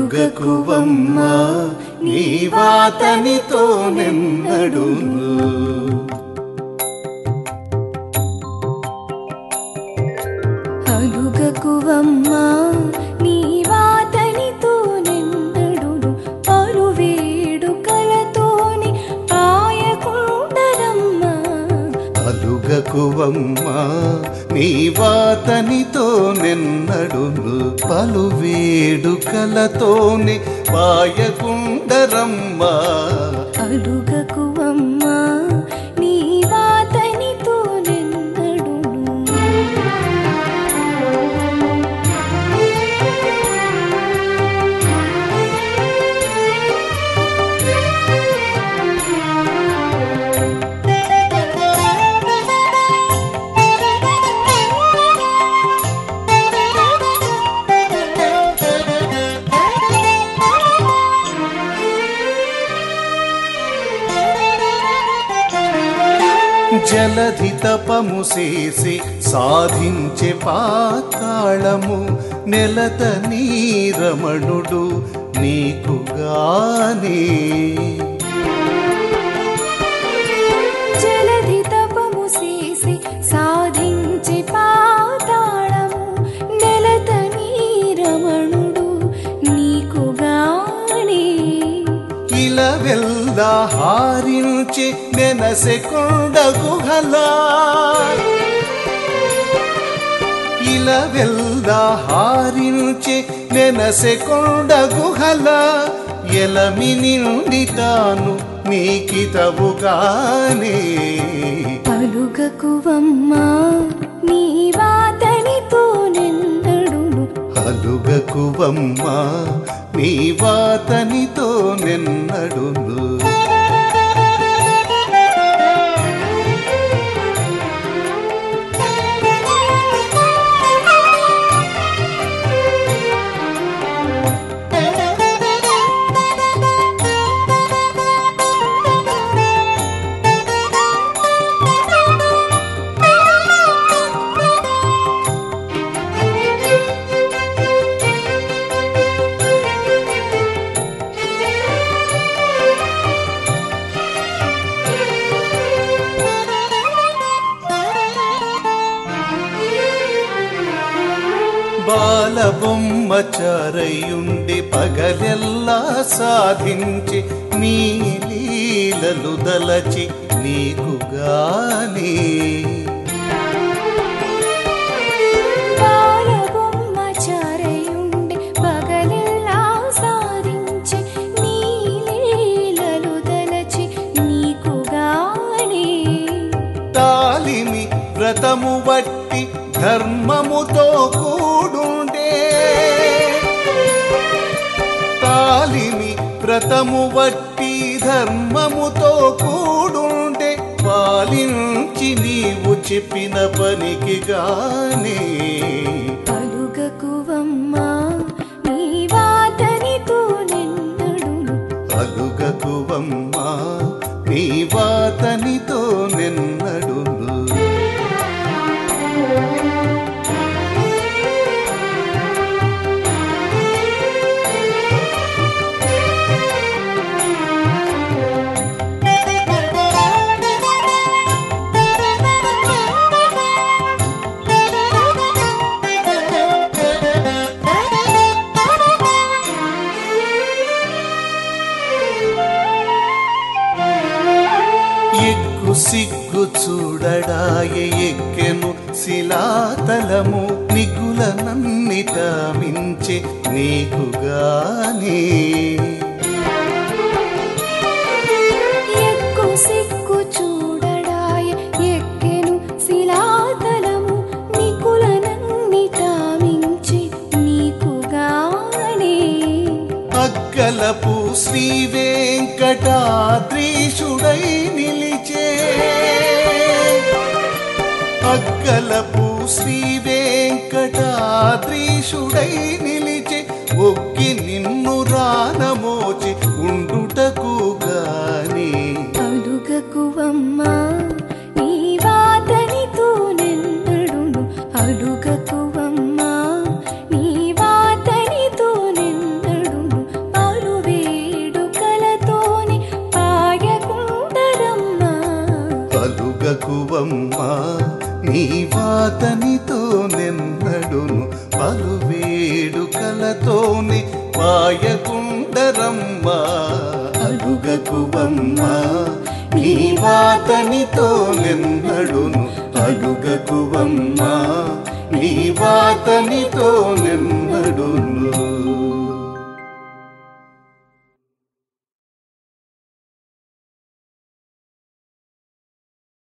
అలుగకువమ్మ నీవాతనితో నిన్నడును అలుగకువమ్మ నీవాతనితో నిన్నడును పలు వేడుకలతోని ఆయకుండరమ్మ అలుగకువమ్మ నీవాతనితో నిన్నడును పలు వేడుకలతోని పాయకుండరమ్మ అలుగకువమ్మ నీవాతనితో నిన్నడును జలధి తపము చేసి సాధించే పాతాళము నెలత నీరమణుడు నీకుగానే జలధి తపము చేసి సాధించి పాతాళము నెలత నీరమణుడు నీకుగానే ఇలా వెళ్ళ హారించి నెనసె కొండ గుహలా ఇలా వెళ్ళ హారించి నెనసె కొండ గుహల ఎలమి నిండి తాను నీకితవుగానే అలుగకువమ్మ నీవాతనితో నిన్నడును అలుగకువమ్మ నీవాతనితో నిన్నడును బాలబొమ్మ చారయుండి పగలెల్లా సాధించి నీ లీలలు దలచి నీకుగానే బాలబొమ్మ చారయుండి పగలెల్లా సాధించి నీ లీలలు దలచి నీకుగానే తాలిమి వ్రతము వట్టి ధర్మముతో కూడుండే తాలిమి వ్రతము వట్టి ధర్మముతో కూడుండే పాలించి నీవు చెప్పిన పనికి గానే అలుగకువమ్మ నీవాతనితో నిన్నడును అలుగకువమ్మ నీవాతనితో నిన్నడును ఎగ్గు సిగ్గు చూడడాయ ఎక్కెను శిలాతలము నిగుల నన్నిట మించి నీకుగానే ఎక్కు సిక్కు చూడడాయ ఎక్కెను శిలాతలము నికులనన్నిటా మించి నీకుగానే అగ్గలపు శ్రీ వెంకటాద్రీషుడై నిలిచే అగ్గలపు శ్రీ వెంకటాద్రీషుడై నిలిచే ఒగ్గి నిన్ను రానమోచి ఉండుటకు గాని అలుగకువమ్మ నీవాతనితో నిన్నడును అలుగకువమ్మ నీవాతనితో నిన్నడును పలు వేడుకలతోనే పాయకుండరమ్మ అడుగకువమ్మ నీ వాతనితో నిన్నడును అడుగకువమ్మ నీ వాతనితో నిన్నడును